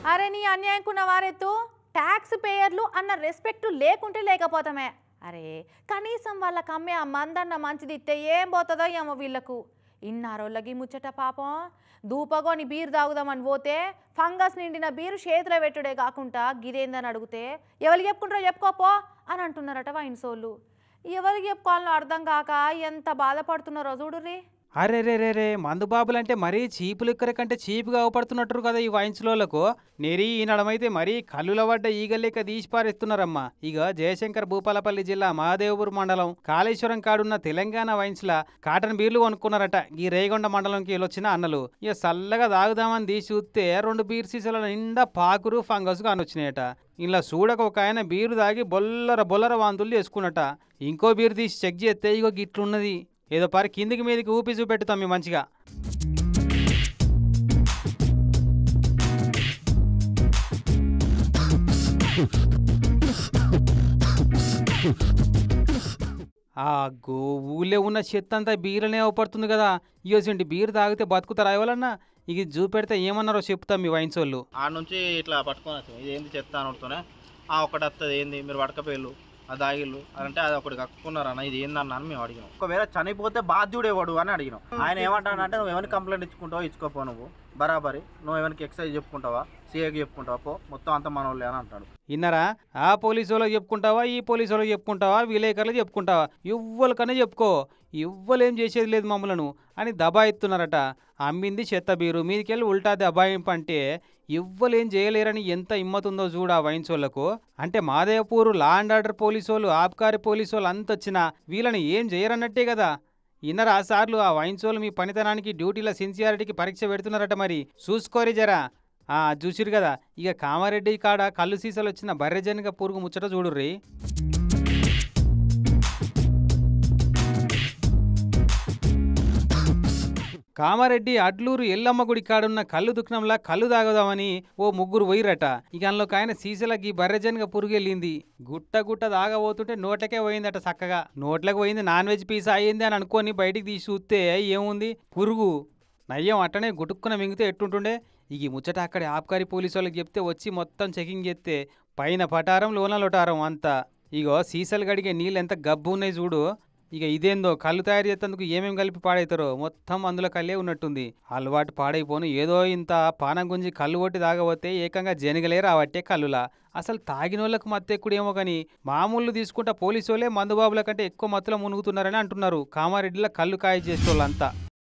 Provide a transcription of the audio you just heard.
అరే నీ అన్యాయంకున్న వారెత్తు ట్యాక్స్ పేయర్లు అన్న రెస్పెక్ట్ లేకుంటే లేకపోతామే అరే కనీసం వాళ్ళకి అమ్మే ఆ మందన్న మంచిది ఇస్తే ఏం పోతుందో ఏమో వీళ్ళకు ఇన్నారోళ్ళకి ముచ్చట పాపం దూపగోని బీరు తాగుదామని పోతే ఫంగస్ నిండిన బీరు చేతిలో పెట్టుడే కాకుండా గిదేందని అడిగితే ఎవరికి చెప్పుకుంటారో చెప్పుకోపో అని అంటున్నారట వైన్ సోళ్ళు ఎవరికి చెప్పుకోవాలో అర్థం కాక ఎంత బాధపడుతున్నారో చూడుర్రి అరే రే రే రే మందు బాబులంటే మరీ చీపు లిక్కర కంటే చీపుగా అవపడుతున్నట్టు కదా ఈ వాయించులోలకు నెరి ఈ నడమైతే మరీ కల్లుల పడ్డ ఈగలేక తీసి పారేస్తున్నారమ్మా ఇక జయశంకర్ భూపాలపల్లి జిల్లా మహాదేవపూర్ మండలం కాళేశ్వరం కాడున్న తెలంగాణ వైన్స్ల కాటన్ బీర్లు కొనుక్కున్నారట ఈ రేగొండ మండలంకి వచ్చిన అన్నలు ఇక చల్లగా తాగుదామని తీసి చూస్తే రెండు బీర్ సీసాల నిండా పాకురు ఫంగస్ కానొచ్చినాయట ఇలా చూడక ఒక ఆయన బీరు తాగి బొల్లర బొల్లర వాంతులు చేసుకున్నట ఇంకో బీరు తీసి చెక్ చేస్తే ఇగో గిట్లున్నది ఏదో పరి కిందికి మీదకి ఊపి చూపెట్టుతాం మీ మంచిగా ఆ గో ఊళ్ళో ఉన్న చెత్త అంతా బీరనే అవపడుతుంది కదా ఇయోసింటి బీరు తాగితే బతుకుతారా ఎవరన్నా ఇక ఇది చూపెడితే ఏమన్నారో చెప్తాం మీ వైన్స్ వాళ్ళు ఆ నుంచి ఇట్లా పట్టుకొని వచ్చాం ఇది ఏంది చెత్త అనుడుతూనే ఆ ఒకటి వస్తుంది ఏంది మీరు పడకపోయారు అది ఆగిళ్ళు అంటే అది ఒకటి కక్కున్నారు అన్న ఇది ఏందన్న అని మేము అడిగినాం ఒకవేళ చనిపోతే బాధ్యుడు ఎవడు అని అడిగినాం ఆయన ఏమంటాడంటే నువ్వు ఎవరికి కంప్లైంట్ ఇచ్చుకుంటావో ఇచ్చుకోపో నువ్వు బరాబరి నువ్వు ఎవరికి ఎక్సైజ్ చెప్పుకుంటావా సీఏకి చెప్పుకుంటావా పో మొత్తం అంత మన వాళ్ళే అని అంటాడు విన్నారా ఆ పోలీసు వాళ్ళకి చెప్పుకుంటావా ఈ పోలీసు వాళ్ళకి చెప్పుకుంటావా విలేకరులకు చెప్పుకుంటావా ఎవ్వరికనే చెప్పుకో ఎవ్వలేం చేసేది లేదు మమ్మలను అని దబాయిస్తున్నారట అమ్మింది చెత్త బీరు మీదికెళ్ళి ఉల్టా దబాయింపు అంటే ఎవ్వలేం చేయలేరని ఎంత ఇమ్మతుందో చూడు ఆ వైన్స్ వాళ్ళకు అంటే Mahadevpur law and order police వాళ్ళు ఆబ్కారీ పోలీసు వాళ్ళు అంత వచ్చినా వీళ్ళని ఏం చేయరన్నట్టే కదా ఇన్నరా సార్లు ఆ వైన్స్ వాళ్ళు మీ పనితనానికి డ్యూటీల సిన్సియారిటీకి పరీక్ష పెడుతున్నారట మరి చూసుకోరి జరా ఆ చూసిరు కదా ఇక కామారెడ్డి కాడ కళ్ళు సీసాలు వచ్చిన బర్రెజనగ పురుగు ముచ్చట చూడుర్రి కామారెడ్డి అడ్లూరు ఎల్లమ్మ గుడి కాడున్న కళ్ళు దుఃఖంలా కళ్ళు తాగుదామని ఓ ముగ్గురు పోయిరట ఇక అందులోకి ఆయన సీసలకి బర్రెజనగ పురుగు వెళ్ళింది గుట్ట గుట్ట దాగబోతుంటే నోట్లకే పోయిందట చక్కగా నోట్లకు పోయింది నాన్ వెజ్ పీస్ అయ్యింది అని అనుకొని బయటికి తీసి చూస్తే ఏముంది పురుగు నయ్యం అట్టనే గుటుక్కున మింగితే ఎట్టుంటుండే ఇక ఈ ముచ్చట అక్కడ ఆబ్కారీ పోలీసు వాళ్ళకి చెప్తే వచ్చి మొత్తం చెకింగ్ చేస్తే పైన పటారం లోన లొటారం అంతా ఇగో సీసాలు గడిగే నీళ్ళు ఎంత గబ్బు ఉన్నాయి చూడు ఇక ఇదేందో కళ్ళు తయారు చేసేందుకు ఏమేం కలిపి పాడవుతారో మొత్తం అందులో కళ్ళే ఉన్నట్టుంది అలవాటు పాడైపోను ఏదో ఇంత పానం గుంజి కళ్ళు కొట్టి తాగబోతే ఏకంగా జనగలే రావట్టే కళ్ళులా అసలు తాగినోళ్ళకు మత్తెక్కుడేమో కానీ మామూలు తీసుకుంటా పోలీసు వాళ్ళే మందుబాబుల కంటే ఎక్కువ మత్తులో మునుగుతున్నారని అంటున్నారు కామారెడ్డిలో కళ్ళు కాయ చేసేటోళ్ళంతా